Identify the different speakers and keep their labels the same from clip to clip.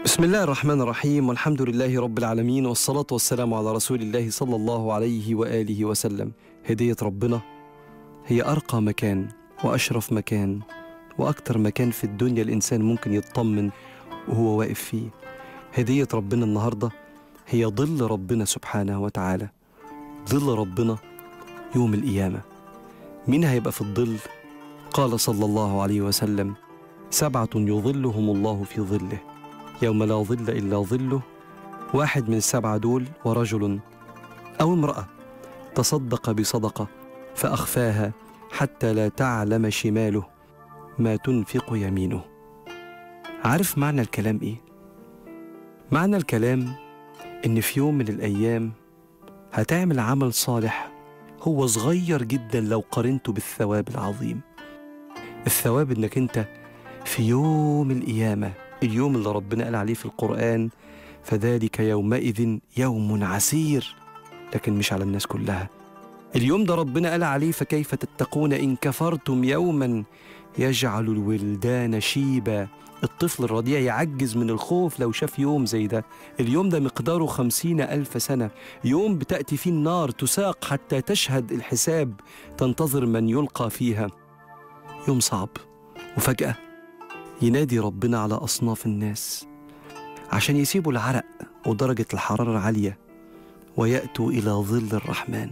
Speaker 1: بسم الله الرحمن الرحيم والحمد لله رب العالمين والصلاة والسلام على رسول الله صلى الله عليه وآله وسلم هدية ربنا هي أرقى مكان وأشرف مكان وأكتر مكان في الدنيا الإنسان ممكن يطمن وهو واقف فيه هدية ربنا النهاردة هي ظل ربنا سبحانه وتعالى ظل ربنا يوم القيامة مين هيبقى في الظل؟ قال صلى الله عليه وسلم سبعة يظلهم الله في ظله يوم لا ظل إلا ظله واحد من السبعة دول ورجل أو امرأة تصدق بصدقة فأخفاها حتى لا تعلم شماله ما تنفق يمينه عارف معنى الكلام إيه؟ معنى الكلام إن في يوم من الأيام هتعمل عمل صالح هو صغير جدا لو قارنته بالثواب العظيم الثواب إنك أنت في يوم القيامة اليوم اللي ربنا قال عليه في القرآن فذلك يومئذ يوم عسير لكن مش على الناس كلها اليوم ده ربنا قال عليه فكيف تتقون إن كفرتم يوما يجعل الولدان شيبا الطفل الرضيع يعجز من الخوف لو شاف يوم زي ده اليوم ده مقداره خمسين ألف سنة يوم بتأتي فيه النار تساق حتى تشهد الحساب تنتظر من يلقى فيها يوم صعب وفجأة ينادي ربنا على أصناف الناس عشان يسيبوا العرق ودرجة الحرارة العالية ويأتوا إلى ظل الرحمن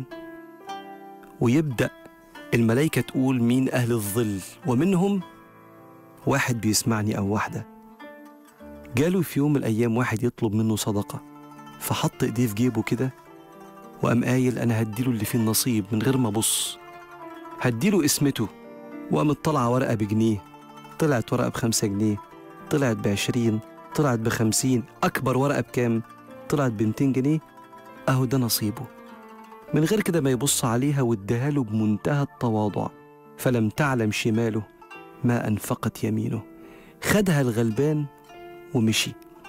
Speaker 1: ويبدأ الملائكة تقول مين أهل الظل ومنهم واحد بيسمعني أو واحدة جاله في يوم من الأيام واحد يطلب منه صدقة فحط إيديه في جيبه كده وقام قايل أنا هديله اللي فيه النصيب من غير ما أبص هديله اسمته وقامت طالعة ورقة بجنيه طلعت ورقة بخمسة جنيه طلعت بعشرين طلعت بخمسين أكبر ورقة بكام طلعت بمتين جنيه أهو ده نصيبه من غير كده ما يبص عليها واداها له بمنتهى التواضع فلم تعلم شماله ما أنفقت يمينه خدها الغلبان ومشي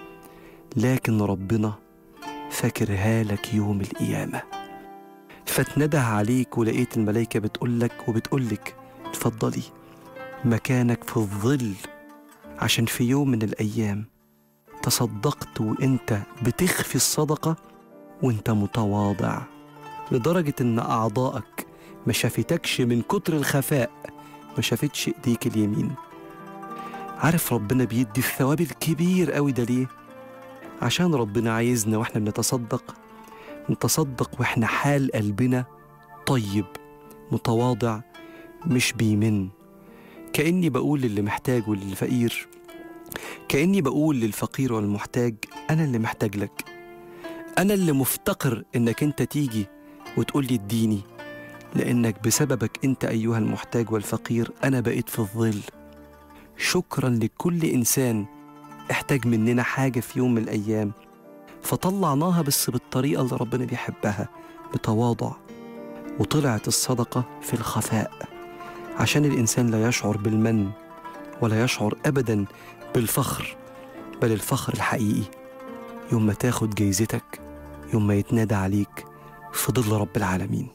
Speaker 1: لكن ربنا فاكرها لك يوم القيامة فتنده عليك ولقيت الملايكة بتقولك وبتقولك اتفضلي مكانك في الظل عشان في يوم من الأيام تصدقت وانت بتخفي الصدقة وانت متواضع لدرجة ان أعضائك ما شافتكش من كتر الخفاء ما شافتش ايديك اليمين عارف ربنا بيدي الثواب الكبير قوي ده ليه عشان ربنا عايزنا واحنا بنتصدق نتصدق واحنا حال قلبنا طيب متواضع مش بيمن كأني بقول للي محتاج وللي فقير كأني بقول للفقير والمحتاج أنا اللي محتاج لك أنا اللي مفتقر إنك أنت تيجي وتقول لي اديني لأنك بسببك أنت أيها المحتاج والفقير أنا بقيت في الظل شكرا لكل إنسان احتاج مننا حاجة في يوم من الأيام فطلعناها بس بالطريقة اللي ربنا بيحبها بتواضع وطلعت الصدقة في الخفاء عشان الإنسان لا يشعر بالمن ولا يشعر أبدا بالفخر بل الفخر الحقيقي يوم ما تاخد جايزتك يوم ما يتنادى عليك في ظل رب العالمين